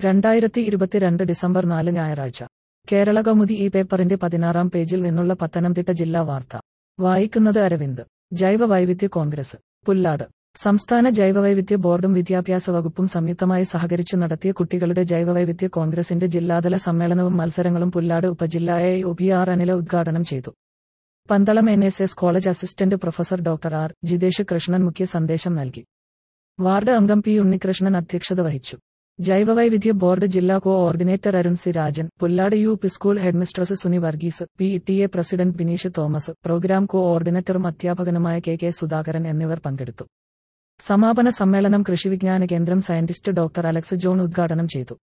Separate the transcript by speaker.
Speaker 1: രണ്ടായിരത്തി ഇരുപത്തിരണ്ട് ഡിസംബർ നാല് ഞായറാഴ്ച കേരള കൗമുദി ഈ പേപ്പറിന്റെ പതിനാറാം പേജിൽ നിന്നുള്ള പത്തനംതിട്ട ജില്ലാ വാർത്ത വായിക്കുന്നത് അരവിന്ദ് ജൈവ വൈവിധ്യ കോൺഗ്രസ് പുല്ലാട് സംസ്ഥാന ജൈവവൈവിധ്യ ബോർഡും വിദ്യാഭ്യാസ വകുപ്പും സംയുക്തമായി സഹകരിച്ച് നടത്തിയ കുട്ടികളുടെ ജൈവവൈവിധ്യ കോൺഗ്രസിന്റെ ജില്ലാതല സമ്മേളനവും മത്സരങ്ങളും പുല്ലാട് ഉപജില്ലാ A O B R Anila ഉദ്ഘാടനം ചെയ്തു Pandalam N S S college assistant professor doctor R Jithesh Krishnan മുഖ്യ സന്ദേശം നൽകി വാർഡ് അംഗം പി ഉണ്ണികൃഷ്ണൻ അധ്യക്ഷത വഹിച്ചു ജൈവവൈവിധ്യ ബോർഡ് ജില്ലാ coordinator Arun C Rajan Pullad U P school headmistress Suni Varghese P T A president Bineesh Thomas programme കോഓർഡിനേറ്ററും അധ്യാപകനുമായ കെ കെ സുധാകരൻ എന്നിവർ പങ്കെടുത്തു സമാപന സമ്മേളനം കൃഷിവിജ്ഞാന കേന്ദ്രം സയന്റിസ്റ്റ് ഡോക്ടർ അലക്സ് ജോൺ ഉദ്ഘാടനം ചെയ്തു